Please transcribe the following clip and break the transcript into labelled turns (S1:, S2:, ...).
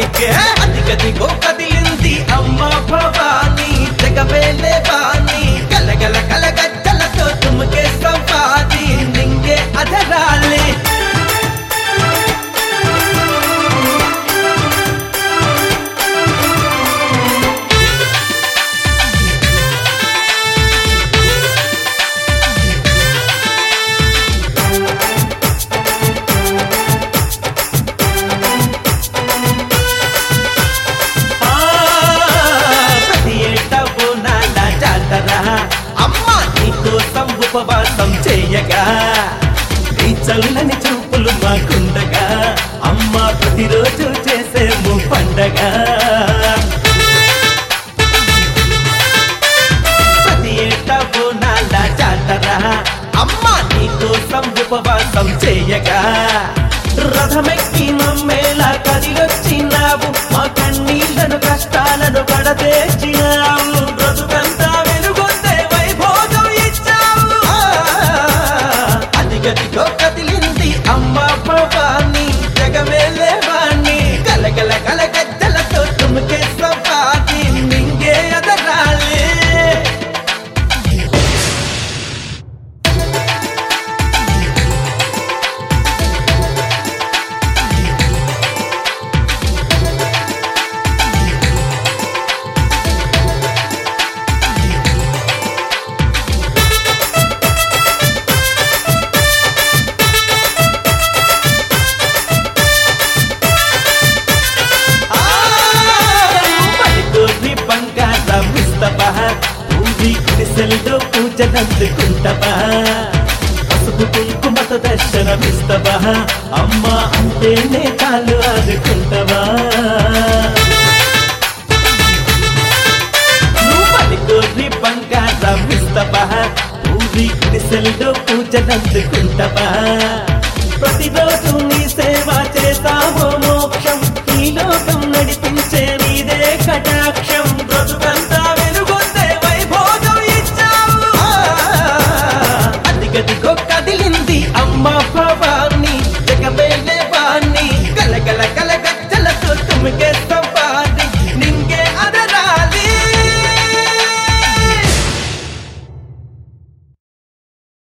S1: నీకే అదిగదిగో కదిలింది అమ్మ భవాని జగవేలే వాణి గలగల కలగజ్జలతో తుమ్కే సంపాది నింగే అధరాలే ఆ, ప్రతి ఏటా బోనాల జాతర అమ్మ నీకోసం ఉపవాసం చేయగా నీ చల్లని చూపులు మాకుండగా అమ్మ ప్రతిరోజు చేసేము పండగ ప్రతి ఏటా బోనాల జాతర అమ్మ నీకోసం ఉపవాసం చేయగా రథమెక్కి మమ్మేలా కదిలొచ్చినావు మా కన్నీళ్లను కష్టాలను పడతేర్చినావు బ్రతుకంతా వెలుగొందే వైభోగం ఇచ్చావు ఆ, అదిగదిగో కదిలింది అమ్మ భవాని జగమేలే వాణ్ణి గలగల గలగజ్జలతో తుమ్కే సవాది నింగే అదరాలే పలుకురి బంగారం ఇస్తవా ఊరి గుడిసెల్లో పూజలందుకుంటవా పసుపు కుంకుమత దర్శనమిస్తవా అమ్మ అంటేనే చాలు ఆదుకుంటవా నువ్వు పలుకురి బంగారం ఇస్తవా ఊరి గుడిసెల్లో పూజలందుకుంటవా ప్రతిరోజు నీ సేవ చేస్తావో మోక్షం ఈ లోకం నడిపించే నీదే కటాక్షం